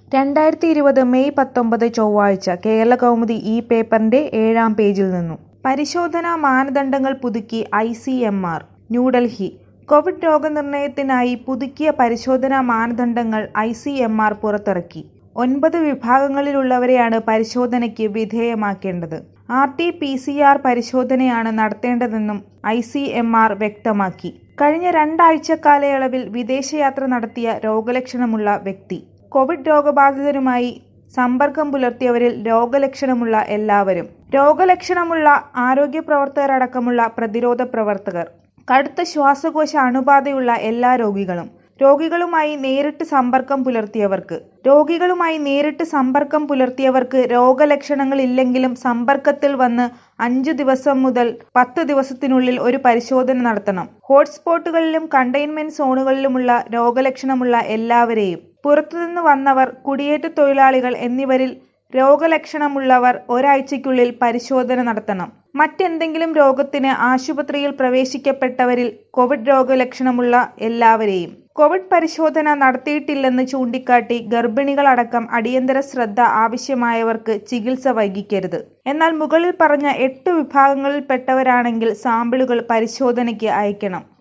രണ്ടായിരത്തി ഇരുപത് മെയ് പത്തൊമ്പത് ചൊവ്വാഴ്ച കേരളകൗമുദി ഈ പേപ്പറിന്റെ ഏഴാം പേജിൽ നിന്നു പരിശോധനാ മാനദണ്ഡങ്ങൾ പുതുക്കി I C M R New Delhi Covid രോഗനിർണയത്തിനായി പുതുക്കിയ പരിശോധനാ മാനദണ്ഡങ്ങൾ ഐ സി എം ആർ പുറത്തിറക്കി ഒൻപത് വിഭാഗങ്ങളിലുള്ളവരെയാണ് പരിശോധനയ്ക്ക് വിധേയമാക്കേണ്ടത് R T P C R പരിശോധനയാണ് നടത്തേണ്ടതെന്നും ഐ സി എം ആർ വ്യക്തമാക്കി കഴിഞ്ഞ രണ്ടാഴ്ച കാലയളവിൽ വിദേശയാത്ര നടത്തിയ രോഗലക്ഷണമുള്ള വ്യക്തി കോവിഡ് രോഗബാധിതരുമായി സമ്പർക്കം പുലർത്തിയവരിൽ രോഗലക്ഷണമുള്ള എല്ലാവരും രോഗലക്ഷണമുള്ള ആരോഗ്യ പ്രവർത്തകരടക്കമുള്ള പ്രതിരോധ പ്രവർത്തകർ കടുത്ത ശ്വാസകോശ അണുബാധയുള്ള എല്ലാ രോഗികളും രോഗികളുമായി നേരിട്ട് സമ്പർക്കം പുലർത്തിയവർക്ക് രോഗികളുമായി നേരിട്ട് സമ്പർക്കം പുലർത്തിയവർക്ക് രോഗലക്ഷണങ്ങൾ ഇല്ലെങ്കിലും സമ്പർക്കത്തിൽ വന്ന് അഞ്ചു ദിവസം മുതൽ പത്ത് ദിവസത്തിനുള്ളിൽ ഒരു പരിശോധന നടത്തണം ഹോട്ട്സ്പോട്ടുകളിലും കണ്ടെയ്ൻമെന്റ് സോണുകളിലുമുള്ള രോഗലക്ഷണമുള്ള എല്ലാവരെയും പുറത്തുനിന്ന് വന്നവർ കുടിയേറ്റ തൊഴിലാളികൾ എന്നിവരിൽ രോഗലക്ഷണമുള്ളവർ ഒരാഴ്ചയ്ക്കുള്ളിൽ പരിശോധന നടത്തണം മറ്റെന്തെങ്കിലും രോഗത്തിന് ആശുപത്രിയിൽ പ്രവേശിക്കപ്പെട്ടവരിൽ കോവിഡ് രോഗലക്ഷണമുള്ള എല്ലാവരെയും കോവിഡ് പരിശോധന നടത്തിയിട്ടില്ലെന്ന് ചൂണ്ടിക്കാട്ടി ഗർഭിണികളടക്കം അടിയന്തര ശ്രദ്ധ ആവശ്യമായവർക്ക് ചികിത്സ വൈകിക്കരുത് എന്നാൽ മുകളിൽ പറഞ്ഞ എട്ട് വിഭാഗങ്ങളിൽപ്പെട്ടവരാണെങ്കിൽ സാമ്പിളുകൾ പരിശോധനയ്ക്ക് അയക്കണം